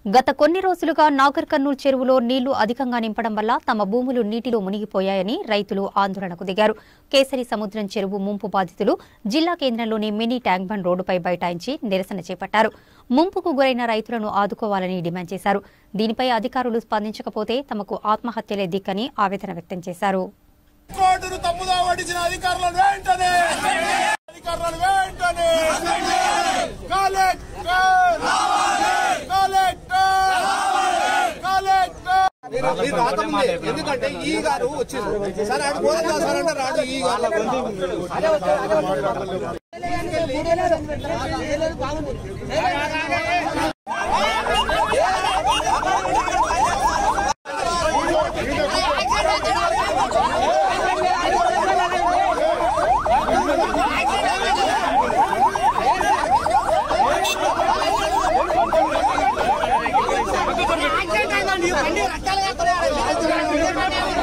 గత కొన్ని రోజులుగా నాగర్ కర్నూలు చెరువులో నీళ్లు అధికంగా నింపడం వల్ల తమ భూములు నీటిలో మునిగిపోయాయని రైతులు ఆందోళనకు దిగారు కేసరి సముద్రం చెరువు ముంపు బాధితులు జిల్లా కేంద్రంలోని మినీ ట్యాంక్ బండ్ రోడ్డుపై బైఠాయించి నిరసన చేపట్టారు ముంపుకు గురైన రైతులను ఆదుకోవాలని డిమాండ్ చేశారు దీనిపై అధికారులు స్పందించకపోతే తమకు ఆత్మహత్యలే దిక్కని ఆవేదన వ్యక్తం చేశారు కోర్టును తప్పుదా పట్టించిన అధికారులను వెంటనే అధికారులను వెంటనే కలెక్టర్ కలెక్టర్ కలెక్టర్ మీరు రాకముందే ఎందుకంటే ఈ గారు వచ్చింది సరే అటు పోదా సార్ అంటే రాడు ఈ గారు బండి రకాలుగా